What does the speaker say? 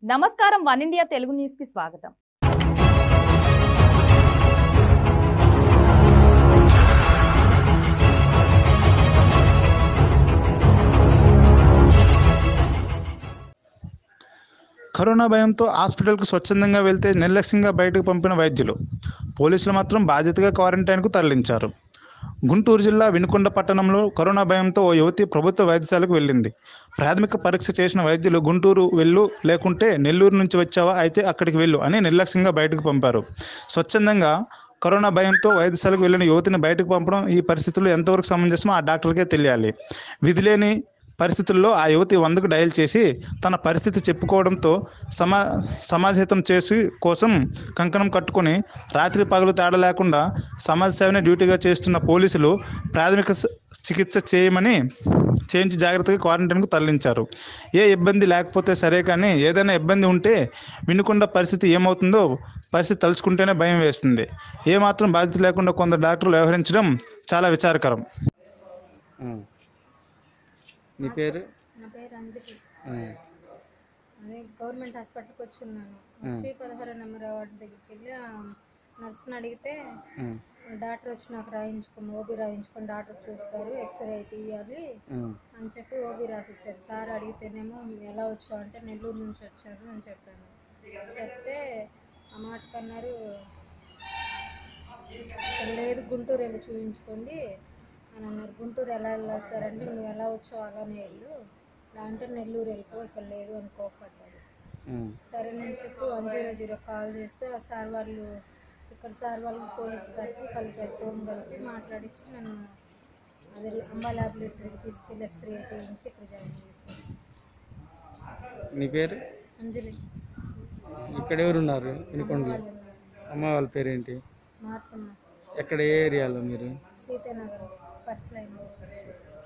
నమస్కారం one India Telugu news కి స్వాగతం కరోనా భయంతో హాస్పిటల్కు స్వచ్ఛందంగా వెళ్తే నిర్లక్ష్యంగా బయటకు పంపిన వైద్యులు పోలీసులు మాత్రం బాధ్యతగా క్వారంటైన్కు తరలించారు గుంటూరు జిల్లా వినుకొండ పట్టణంలో కరోనా భయంతో ఓ యువతి ప్రభుత్వ వైద్యశాలకు వెళ్ళింది ప్రాథమిక పరీక్ష చేసిన వైద్యులు గుంటూరు వెళ్ళు లేకుంటే నెల్లూరు నుంచి వచ్చావా అయితే అక్కడికి వెళ్ళు అని నిర్లక్ష్యంగా బయటకు పంపారు స్వచ్ఛందంగా కరోనా భయంతో వైద్యశాలకు వెళ్ళిన యువతిని బయటకు పంపడం ఈ పరిస్థితుల్లో ఎంతవరకు సమంజసమో ఆ డాక్టర్కే తెలియాలి విధిలేని పరిస్థితుల్లో ఆ యువతి వందకు డయల్ చేసి తన పరిస్థితి చెప్పుకోవడంతో సమా సమాజహితం చేసి కోసం కంకణం కట్టుకొని రాత్రి పగలు తేడా లేకుండా సమాజ సేవనే డ్యూటీగా చేస్తున్న పోలీసులు ప్రాథమిక స- చికిత్స చేయమని చేయించి జాగ్రత్తగా క్వారంటైన్కు తరలించారు ఏ ఇబ్బంది లేకపోతే సరే కానీ ఏదైనా ఇబ్బంది ఉంటే వినకుండా పరిస్థితి ఏమవుతుందో పరిస్థితి తలుచుకుంటేనే భయం వేస్తుంది ఏమాత్రం బాధ్యత లేకుండా కొందరు డాక్టర్లు వ్యవహరించడం చాలా విచారకరం ఆ. నీ పేరు నా పేరు అంజలి ఆ. అదే గవర్నమెంట్ హాస్పిటల్కి వచ్చి ఉన్నాను వచ్చి పదహారు నెంబర్ వార్డు దగ్గరికి వెళ్ళి ఆ నర్స్ని అడిగితే ఆ. డాక్టర్ వచ్చి నాకు రాయించుకుని ఓబీ రాయించుకొని డాక్టర్ చూస్తారు ఎక్స్రే తీయాలి ఆ. అని చెప్పి ఓబీ రాసి ఇచ్చారు సార్ అడిగితేనేమో ఎలా వచ్చావు అంటే నెల్లూరు నుంచి వచ్చారు అని చెప్పాను చెప్తే ఆ మాటకన్నారు లేదు గుంటూరు వెళ్ళి చూపించుకోండి అని అన్నారు గుంటూరు ఎలా వెళ్ళాలి సార్ అంటే నువ్వు ఎలా వచ్చావు అలానే వెళ్ళు అంటే నెల్లూరు వెళ్ళిపో ఇక్కడ లేదు అని కోపడ్డారు ఆ. సరే నేను చెప్పి వన్ జీరో జీరో కాల్ చేస్తే ఆ సార్ వాళ్ళు ఇక్కడ సార్ వాళ్ళు పోలీస్ సార్కి కలిపారు ఫోన్ కలిపి మాట్లాడించి నన్ను అదే అంబా ల్యాబొరేటరీకి తీసుకెళ్ళి ఎక్స్రే తీయించి ఇక్కడ జాయిన్ చేశాను నీ పేరు అంజలి ఇక్కడ ఎవరు ఉన్నారు వినుకొండలో వాళ్ళు ఉన్నారు అమ్మ వాళ్ళ పేరేంటి మార్తమ్మ ఎక్కడ ఏ ఏరియాలో మీరు సీతానగర్ ఫస్ట్ లైన్